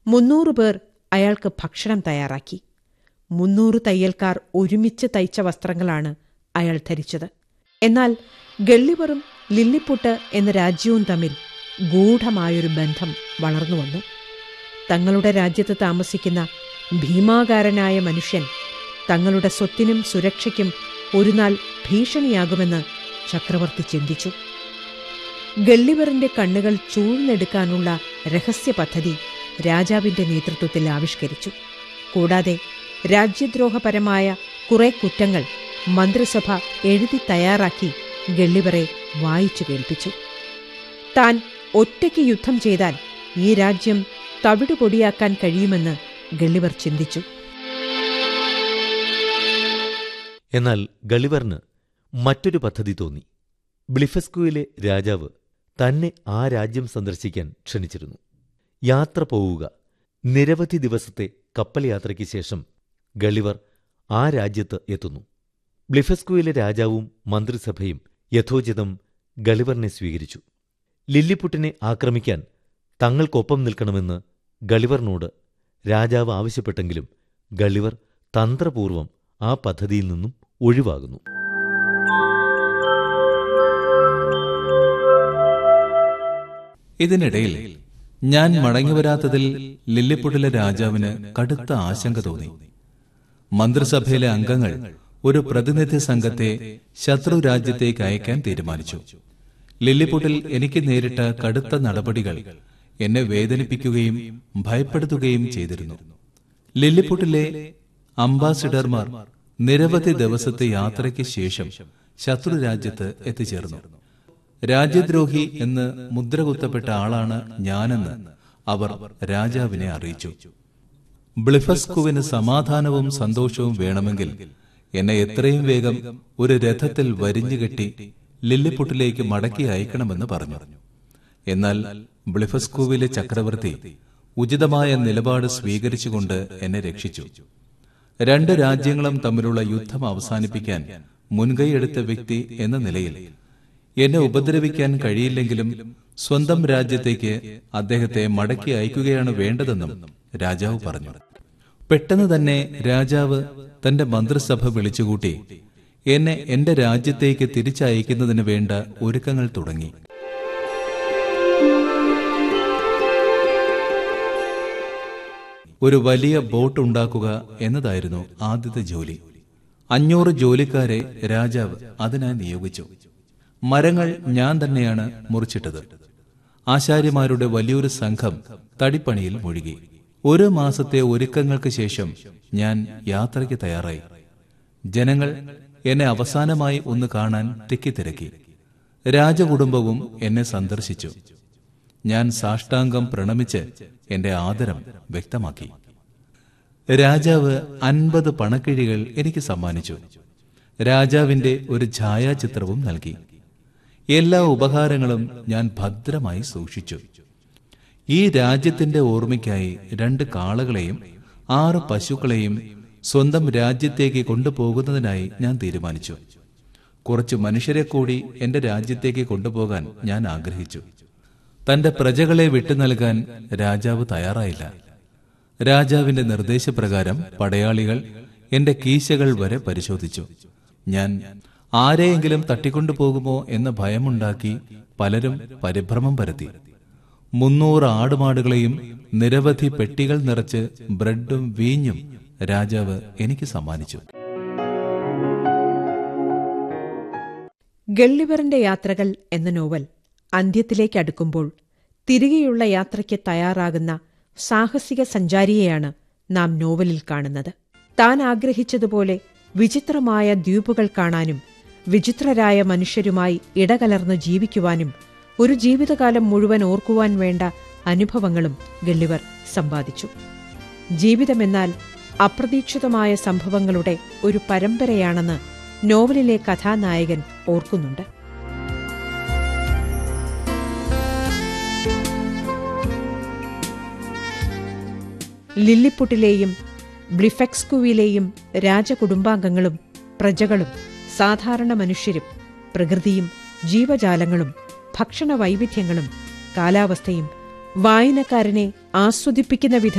മുന്നൂറ് പേർ അയാൾക്ക് ഭക്ഷണം തയ്യാറാക്കി മുന്നൂറ് തയ്യൽക്കാർ ഒരുമിച്ച് തയ്ച്ച വസ്ത്രങ്ങളാണ് അയാൾ ധരിച്ചത് എന്നാൽ ഗള്ളിവറും ലില്ലിപ്പുട്ട് എന്ന രാജ്യവും തമ്മിൽ ഗൂഢമായൊരു ബന്ധം വളർന്നുവന്നു തങ്ങളുടെ രാജ്യത്ത് താമസിക്കുന്ന ഭീമാകാരനായ മനുഷ്യൻ തങ്ങളുടെ സ്വത്തിനും സുരക്ഷയ്ക്കും ഒരുനാൾ ഭീഷണിയാകുമെന്ന് ചക്രവർത്തി ചിന്തിച്ചു ഗള്ളിവറിന്റെ കണ്ണുകൾ ചൂഴ്ന്നെടുക്കാനുള്ള രഹസ്യ പദ്ധതി രാജാവിന്റെ നേതൃത്വത്തിൽ ആവിഷ്കരിച്ചു കൂടാതെ രാജ്യദ്രോഹപരമായ കുറെ കുറ്റങ്ങൾ മന്ത്രിസഭ എഴുതി തയ്യാറാക്കി ഗള്ളിവറെ വായിച്ചു കേൾപ്പിച്ചു താൻ ഒറ്റയ്ക്ക് യുദ്ധം ചെയ്താൽ ഈ രാജ്യം തവിടുപൊടിയാക്കാൻ കഴിയുമെന്ന് ഗള്ളിവർ ചിന്തിച്ചു എന്നാൽ ഗളിവറിന് മറ്റൊരു പദ്ധതി തോന്നി ബ്ലിഫസ്കുവിലെ രാജാവ് തന്നെ ആ രാജ്യം സന്ദർശിക്കാൻ ക്ഷണിച്ചിരുന്നു യാത്ര പോവുക നിരവധി ദിവസത്തെ കപ്പൽ യാത്രയ്ക്ക് ശേഷം ഗളിവർ ആ രാജ്യത്ത് എത്തുന്നു ബ്ലിഫസ്കുവിലെ രാജാവും മന്ത്രിസഭയും യഥോചിതം ഗളിവറിനെ സ്വീകരിച്ചു ലില്ലിപുട്ടിനെ ആക്രമിക്കാൻ തങ്ങൾക്കൊപ്പം നിൽക്കണമെന്ന് ഗളിവറിനോട് രാജാവ് ആവശ്യപ്പെട്ടെങ്കിലും ഗളിവർ തന്ത്രപൂർവം ആ പദ്ധതിയിൽ നിന്നും ഒഴിവാകുന്നു ഇതിനിടയിൽ ഞാൻ മടങ്ങിവരാത്തതിൽ ലില്ലിപ്പുട്ടിലെ രാജാവിന് കടുത്ത ആശങ്ക തോന്നി മന്ത്രിസഭയിലെ അംഗങ്ങൾ ഒരു പ്രതിനിധി സംഘത്തെ ശത്രു രാജ്യത്തേക്ക് അയക്കാൻ തീരുമാനിച്ചു ലില്ലിപ്പുട്ടിൽ എനിക്ക് നേരിട്ട കടുത്ത നടപടികൾ എന്നെ വേദനിപ്പിക്കുകയും ഭയപ്പെടുത്തുകയും ചെയ്തിരുന്നു ലില്ലിപ്പുട്ടിലെ അംബാസിഡർമാർ നിരവധി ദിവസത്തെ യാത്രയ്ക്ക് ശേഷം ശത്രു രാജ്യത്ത് എത്തിച്ചേർന്നു രാജ്യദ്രോഹി എന്ന് മുദ്രകുത്തപ്പെട്ട ആളാണ് ഞാനെന്ന് അവർ രാജാവിനെ അറിയിച്ചു ബ്ലിഫസ്കുവിന് സമാധാനവും സന്തോഷവും വേണമെങ്കിൽ എന്നെ എത്രയും വേഗം ഒരു രഥത്തിൽ വരിഞ്ഞുകെട്ടി ലില്ലിപുട്ടിലേക്ക് മടക്കി അയക്കണമെന്ന് പറഞ്ഞു എന്നാൽ ബ്ലിഫസ്കുവിലെ ചക്രവർത്തി ഉചിതമായ നിലപാട് സ്വീകരിച്ചുകൊണ്ട് എന്നെ രക്ഷിച്ചു രണ്ട് രാജ്യങ്ങളും തമ്മിലുള്ള യുദ്ധം അവസാനിപ്പിക്കാൻ മുൻകൈയെടുത്ത വ്യക്തി എന്ന നിലയിൽ എന്നെ ഉപദ്രവിക്കാൻ കഴിയില്ലെങ്കിലും സ്വന്തം രാജ്യത്തേക്ക് അദ്ദേഹത്തെ മടക്കി അയക്കുകയാണ് വേണ്ടതെന്നും രാജാവ് പറഞ്ഞു പെട്ടെന്ന് തന്നെ രാജാവ് തന്റെ മന്ത്രിസഭ വിളിച്ചുകൂട്ടി എന്നെ എന്റെ രാജ്യത്തേക്ക് തിരിച്ചയക്കുന്നതിന് വേണ്ട ഒരുക്കങ്ങൾ തുടങ്ങി ഒരു വലിയ ബോട്ട് ഉണ്ടാക്കുക എന്നതായിരുന്നു ആദ്യത്തെ ജോലി അഞ്ഞൂറ് ജോലിക്കാരെ രാജാവ് അതിനായി നിയോഗിച്ചു മരങ്ങൾ ഞാൻ തന്നെയാണ് മുറിച്ചിട്ടത് ആശാരിമാരുടെ വലിയൊരു സംഘം തടിപ്പണിയിൽ മുഴുകി ഒരു മാസത്തെ ഒരുക്കങ്ങൾക്ക് ശേഷം ഞാൻ യാത്രയ്ക്ക് തയ്യാറായി ജനങ്ങൾ എന്നെ അവസാനമായി ഒന്ന് കാണാൻ തിക്കിത്തിരക്കി രാജകുടുംബവും എന്നെ സന്ദർശിച്ചു ഞാൻ സാഷ്ടാംഗം പ്രണമിച്ച് എന്റെ ആദരം വ്യക്തമാക്കി രാജാവ് അൻപത് പണക്കിഴികൾ എനിക്ക് സമ്മാനിച്ചു രാജാവിന്റെ ഒരു ഛായാചിത്രവും നൽകി എല്ലാ ഉപഹാരങ്ങളും ഞാൻ ഭദ്രമായി സൂക്ഷിച്ചു ഈ രാജ്യത്തിന്റെ ഓർമ്മയ്ക്കായി രണ്ട് കാളകളെയും ആറ് പശുക്കളെയും സ്വന്തം രാജ്യത്തേക്ക് കൊണ്ടുപോകുന്നതിനായി ഞാൻ തീരുമാനിച്ചു കുറച്ച് മനുഷ്യരെ കൂടി എന്റെ രാജ്യത്തേക്ക് കൊണ്ടുപോകാൻ ഞാൻ ആഗ്രഹിച്ചു തന്റെ പ്രജകളെ വിട്ടു നൽകാൻ രാജാവ് തയ്യാറായില്ല രാജാവിന്റെ നിർദ്ദേശപ്രകാരം പടയാളികൾ എന്റെ കീശകൾ വരെ പരിശോധിച്ചു ഞാൻ ആരെയെങ്കിലും തട്ടിക്കൊണ്ടുപോകുമോ എന്ന ഭയമുണ്ടാക്കി പലരും പരിഭ്രമം പരത്തി മുന്നൂറ് ആടുമാടുകളെയും നിരവധി പെട്ടികൾ നിറച്ച് ബ്രെഡും വീഞ്ഞും രാജാവ് എനിക്ക് സമ്മാനിച്ചു ഗള്ളിവറിന്റെ യാത്രകൾ എന്ന നോവൽ അന്ത്യത്തിലേക്ക് അടുക്കുമ്പോൾ തിരികെയുള്ള യാത്രയ്ക്ക് തയ്യാറാകുന്ന സാഹസിക സഞ്ചാരിയെയാണ് നാം നോവലിൽ കാണുന്നത് താൻ ആഗ്രഹിച്ചതുപോലെ വിചിത്രമായ ദ്വീപുകൾ കാണാനും വിചിത്രരായ മനുഷ്യരുമായി ഇടകലർന്ന് ജീവിക്കുവാനും ഒരു ജീവിതകാലം മുഴുവൻ ഓർക്കുവാൻ വേണ്ട അനുഭവങ്ങളും ഗള്ളിവർ സമ്പാദിച്ചു ജീവിതമെന്നാൽ അപ്രതീക്ഷിതമായ സംഭവങ്ങളുടെ ഒരു പരമ്പരയാണെന്ന് നോവലിലെ കഥാനായകൻ ഓർക്കുന്നുണ്ട് ലില്ലിപ്പുട്ടിലെയും ബ്ലിഫെക്സ്കുവിലെയും രാജകുടുംബാംഗങ്ങളും പ്രജകളും സാധാരണ മനുഷ്യരും പ്രകൃതിയും ജീവജാലങ്ങളും ഭക്ഷണ വൈവിധ്യങ്ങളും കാലാവസ്ഥയും വായനക്കാരനെ ആസ്വദിപ്പിക്കുന്ന വിധ